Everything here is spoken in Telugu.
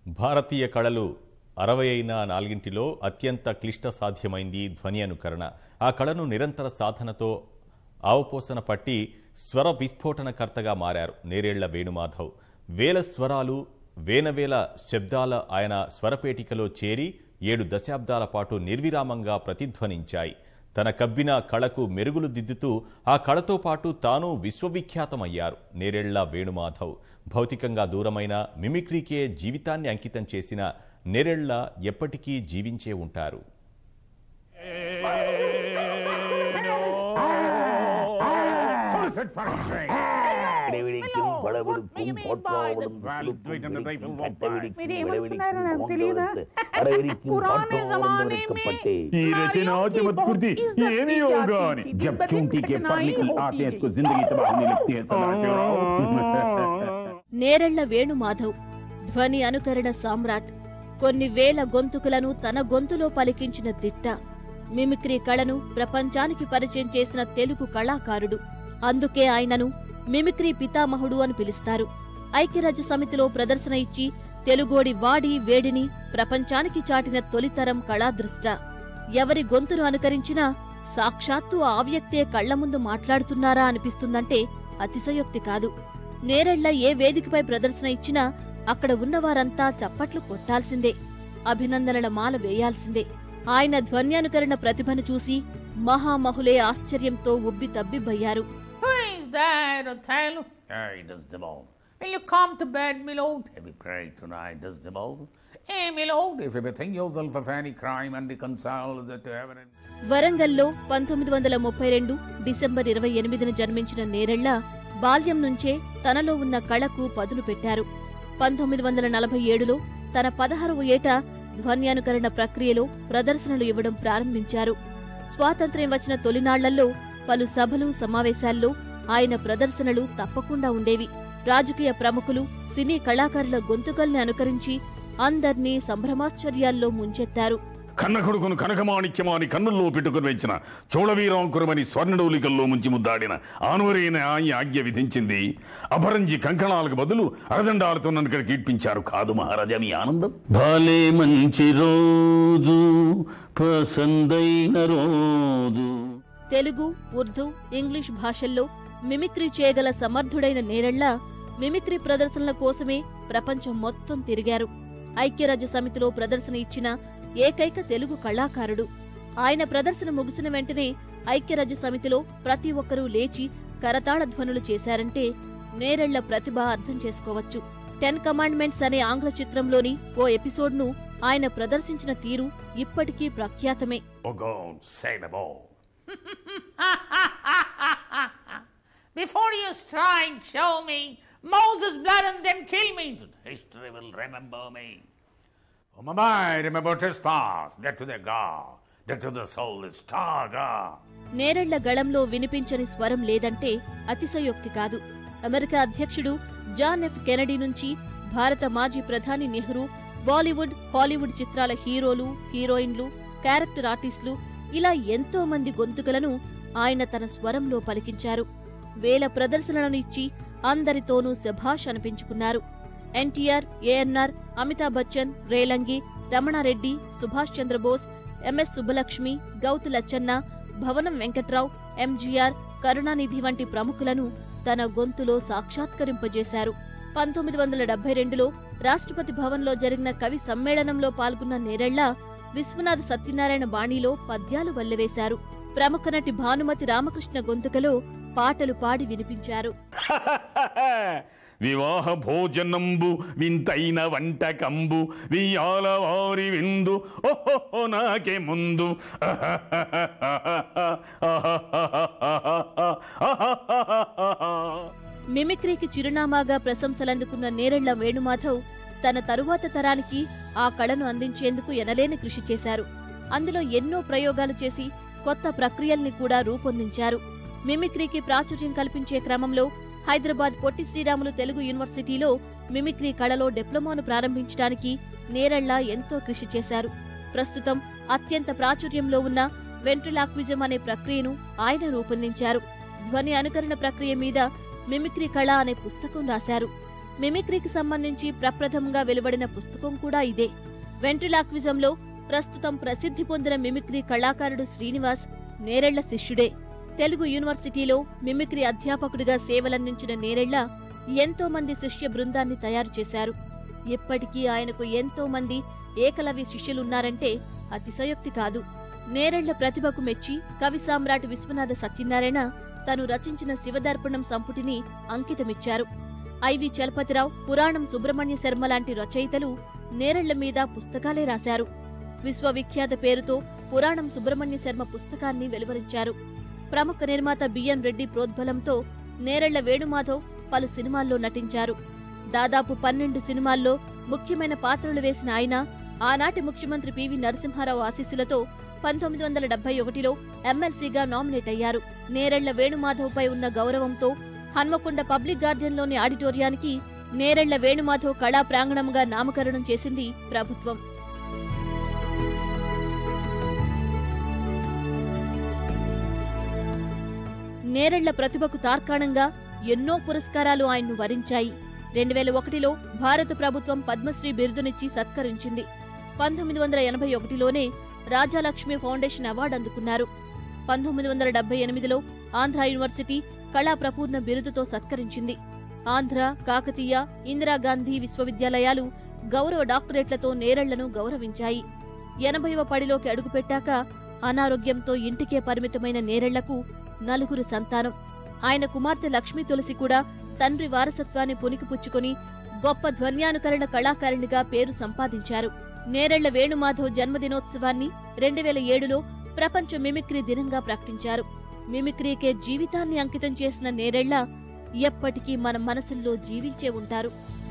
భారతీయ కళలు అరవై అయిన నాలుగింటిలో అత్యంత క్లిష్ట సాధ్యమైంది ధ్వని అనుకరణ ఆ కళను నిరంతర సాధనతో ఆవపోసన పట్టి స్వర విస్ఫోటనకర్తగా మారారు నేరేళ్ల వేణుమాధవ్ వేల స్వరాలు వేనవేల శబ్దాల ఆయన స్వరపేటికలో చేరి ఏడు దశాబ్దాల పాటు నిర్విరామంగా ప్రతిధ్వనించాయి తన కబ్బిన కళకు మెరుగులు దిద్దుతూ ఆ కళతో పాటు తాను విశ్వవిఖ్యాతమయ్యారు నేరేళ్ల వేణుమాధవ్ భౌతికంగా దూరమైన మిమిక్రీకే జీవితాన్ని అంకితం చేసిన నేరేళ్ల ఎప్పటికీ జీవించే ఉంటారు Sunset for strength. ഇടവിളിക്കും വളവെടുക്കും പോട്ടോവളും మీరేమంటున్నారో నాకు తెలియదా? అరవరిക്കും పురాణే జమానే మే పట్టే ये रचना चमत्कृति ये नहीं होगा नहीं जब चूंटी के पढ़ने की आते हैं तो जिंदगी तबाह होने लगती है सदाशिवराव నేరెళ్ల వేణుమాధవ్ ధ్వని అనుకరణ సామ్రాట్ కొన్ని వేల గొంతుకులను తన గొంతులో పలికించిన దిట్ట మిమిక్రీ కళను ప్రపంచానికి పరిచయం చేసిన తెలుగు కళాకారుడు అందుకే ఆయనను మిమిక్రీ పితామహుడు అని పిలుస్తారు ఐక్యరాజ్య సమితిలో ప్రదర్శన ఇచ్చి తెలుగోడి వాడి వేడిని ప్రపంచానికి చాటిన తొలితరం కళాదృష్ట ఎవరి గొంతును అనుకరించినా సాక్షాత్తు ఆ వ్యక్తే కళ్ల ముందు మాట్లాడుతున్నారా అనిపిస్తుందంటే అతిశయోక్తి కాదు నేరెళ్ల ఏ వేదికపై ప్రదర్శన ఇచ్చినా అక్కడ ఉన్నవారంతా చప్పట్లు కొట్టాల్సిందే అభినందనల మాల వేయాల్సిందే ఆయన ధ్వన్యానుకరణ ప్రతిభను చూసి మహామహులే ఆశ్చర్యంతో ఉబ్బి తబ్బిబ్బయ్యారు Who is that, Othello? Aye, does them all. Will you come to bed, my lord? Have you prayed tonight, does them all? Eh, my lord, if you bethink yourself of any crime and reconcile that to heaven and వరంగల్లో పంతొమ్మిది వందల ముప్పై రెండు డిసెంబర్ ఇరవై ఎనిమిదిన జన్మించిన నేరెళ్ల బాల్యం నుంచే తనలో ఉన్న కళకు పదును పెట్టారు పంతొమ్మిది వందల నలభై ఏడులో తన పదహారవ ఏట ధ్వన్యానుకరణ ప్రక్రియలో ప్రదర్శనలు ఇవ్వడం ప్రారంభించారు స్వాతంత్ర్యం వచ్చిన తొలినాళ్లలో పలు సభలు సమావేశాల్లో ఆయన ప్రదర్శనలు తప్పకుండా ఉండేవి రాజకీయ ప్రముఖులు సినీ కళాకారుల గొంతుకల్ని అనుకరించి అందర్నీ సంభ్రమాశ్చర్యాల్లో ముంచెత్తారు కన్న కొడుకును కనకమాణిక్యమాని కన్నుల్లో పెట్టుకుని వెంచిన చోళవీరాంకురమని స్వర్ణడౌలికల్లో ముంచి ముద్దాడిన ఆనువరైన ఆయి ఆజ్ఞ విధించింది అపరంజి కంకణాలకు బదులు అరదండాలతో నన్ను ఇక్కడ కీర్పించారు కాదు మహారాజా మీ ఆనందం భలే మంచి రోజు పసందైన రోజు తెలుగు ఉర్దూ ఇంగ్లీష్ భాషల్లో మిమిక్రీ చేయగల సమర్థుడైన నేరెళ్ల మిమిక్రీ ప్రదర్శనల కోసమే ప్రపంచం మొత్తం తిరిగారు ఐక్యరాజ్య సమితిలో ప్రదర్శన ఇచ్చిన ఏకైక తెలుగు కళాకారుడు ఆయన ప్రదర్శన ముగిసిన వెంటనే ఐక్యరాజ్య సమితిలో ప్రతి ఒక్కరూ లేచి కరతాళ ధ్వనులు చేశారంటే నేరెళ్ల ప్రతిభ అర్థం చేసుకోవచ్చు టెన్ కమాండ్మెంట్స్ అనే ఆంగ్ల చిత్రంలోని ఓ ఎపిసోడ్ను ఆయన ప్రదర్శించిన తీరు ఇప్పటికీ ప్రఖ్యాతమే Oh God, say them all. Before you strike, show me Moses' blood and then kill me. History will remember me. Oh, my mind, remember trespass, dead to the God, dead to the soul is star God. Nerella గళంలో వినిపించని స్వరం లేదంటే అతిశయోక్తి కాదు అమెరికా అధ్యక్షుడు జాన్ ఎఫ్ కెనడీ నుంచి భారత మాజీ ప్రధాని నెహ్రూ బాలీవుడ్ హాలీవుడ్ చిత్రాల హీరోలు హీరోయిన్లు క్యారెక్టర్ ఆర్టిస్టులు ఇలా ఎంతో మంది గొంతుకలను ఆయన తన స్వరంలో పలికించారు వేల ప్రదర్శనలను ఇచ్చి అందరితోనూ శభాష్ అనిపించుకున్నారు ఎన్టీఆర్ ఏఎన్ఆర్ అమితాబ్ బచ్చన్ రేలంగి రమణారెడ్డి సుభాష్ చంద్రబోస్ ఎంఎస్ సుబ్బలక్ష్మి గౌతు లచ్చన్న భవనం వెంకట్రావు ఎంజీఆర్ కరుణానిధి వంటి ప్రముఖులను తన గొంతులో సాక్షాత్కరింపజేశారు పంతొమ్మిది వందల డెబ్బై రెండులో రాష్ట్రపతి భవన్లో జరిగిన కవి సమ్మేళనంలో పాల్గొన్న నేరెళ్ల విశ్వనాథ సత్యనారాయణ బాణీలో పద్యాలు వల్లెవేశారు ప్రముఖ నటి భానుమతి రామకృష్ణ గొంతుకలో పాటలు పాడి వినిపించారు వివాహ భోజనంబు వింతైన వంటకంబు వియాల వారి విందు ఓహో నాకే ముందు మిమిక్రీకి చిరునామాగా ప్రశంసలందుకున్న నేరెళ్ల వేణుమాధవ్ తన తరువాత తరానికి ఆ కళను అందించేందుకు ఎనలేని కృషి చేశారు అందులో ఎన్నో ప్రయోగాలు చేసి కొత్త ప్రక్రియల్ని కూడా రూపొందించారు మిమిక్రీకి ప్రాచుర్యం కల్పించే క్రమంలో హైదరాబాద్ పొట్టి శ్రీరాములు తెలుగు యూనివర్సిటీలో మిమిక్రీ కళలో డిప్లొమాను ప్రారంభించడానికి నేరెళ్ల ఎంతో కృషి చేశారు ప్రస్తుతం అత్యంత ప్రాచుర్యంలో ఉన్న వెంట్రిలాక్విజం అనే ప్రక్రియను ఆయన రూపొందించారు ధ్వని అనుకరణ ప్రక్రియ మీద మిమిక్రీ కళ అనే పుస్తకం రాశారు మిమిక్రీకి సంబంధించి ప్రప్రథమంగా వెలువడిన పుస్తకం కూడా ఇదే వెంట్రిలాక్విజంలో ప్రస్తుతం ప్రసిద్ధి పొందిన మిమిక్రీ కళాకారుడు శ్రీనివాస్ నేరెళ్ల శిష్యుడే తెలుగు యూనివర్సిటీలో మిమిక్రీ అధ్యాపకుడిగా సేవలందించిన నేరెళ్ల ఎంతో మంది శిష్య బృందాన్ని తయారు చేశారు ఇప్పటికీ ఆయనకు ఎంతో మంది ఏకలవ్య శిష్యులున్నారంటే అతిశయోక్తి కాదు నేరెళ్ల ప్రతిభకు మెచ్చి కవి సామ్రాట్ విశ్వనాథ సత్యనారాయణ తను రచించిన శివదర్పణం సంపుటిని అంకితమిచ్చారు ఐవి చలపతిరావు పురాణం సుబ్రహ్మణ్య శర్మ లాంటి రచయితలు నేరెళ్ల మీద పుస్తకాలే రాశారు విశ్వవిఖ్యాత పేరుతో పురాణం సుబ్రహ్మణ్య శర్మ పుస్తకాన్ని వెలువరించారు ప్రముఖ నిర్మాత బిఎన్ రెడ్డి ప్రోద్బలంతో నేరెళ్ల వేణుమాధవ్ పలు సినిమాల్లో నటించారు దాదాపు పన్నెండు సినిమాల్లో ముఖ్యమైన పాత్రలు వేసిన ఆయన ఆనాటి ముఖ్యమంత్రి పివి నరసింహారావు ఆశీస్సులతో పంతొమ్మిది వందల డెబ్బై ఒకటిలో ఎమ్మెల్సీగా నామినేట్ అయ్యారు నేరెళ్ల వేణుమాధవ్పై ఉన్న గౌరవంతో హన్మకొండ పబ్లిక్ గార్డెన్లోని ఆడిటోరియానికి నేరెళ్ల వేణుమాధవ్ కళా ప్రాంగణంగా నామకరణం చేసింది ప్రభుత్వం నేరెళ్ల ప్రతిభకు తార్కాణంగా ఎన్నో పురస్కారాలు ఆయన్ను వరించాయి రెండు వేల ఒకటిలో భారత ప్రభుత్వం పద్మశ్రీ బిరుదునిచ్చి సత్కరించింది పంతొమ్మిది వందల ఎనభై ఒకటిలోనే రాజాలక్ష్మి ఫౌండేషన్ అవార్డు అందుకున్నారు పంతొమ్మిది వందల డెబ్బై ఎనిమిదిలో ఆంధ్ర యూనివర్సిటీ కళా ప్రపూర్ణ బిరుదుతో సత్కరించింది ఆంధ్ర కాకతీయ ఇందిరాగాంధీ విశ్వవిద్యాలయాలు గౌరవ డాక్టరేట్లతో నేరెళ్లను గౌరవించాయి ఎనభైవ పడిలోకి అడుగుపెట్టాక అనారోగ్యంతో ఇంటికే పరిమితమైన నేరెళ్లకు నలుగురు సంతానం ఆయన కుమార్తె లక్ష్మీ తులసి కూడా తండ్రి వారసత్వాన్ని పుణికిపుచ్చుకొని గొప్ప ధ్వన్యానుకరణ కళాకారిణిగా పేరు సంపాదించారు నేరెళ్ల వేణుమాధవ్ జన్మదినోత్సవాన్ని రెండు వేల ఏడులో ప్రపంచ మిమిక్రీ దినంగా ప్రకటించారు మిమిక్రీకే జీవితాన్ని అంకితం చేసిన నేరెళ్ల ఎప్పటికీ మన మనసుల్లో జీవించే ఉంటారు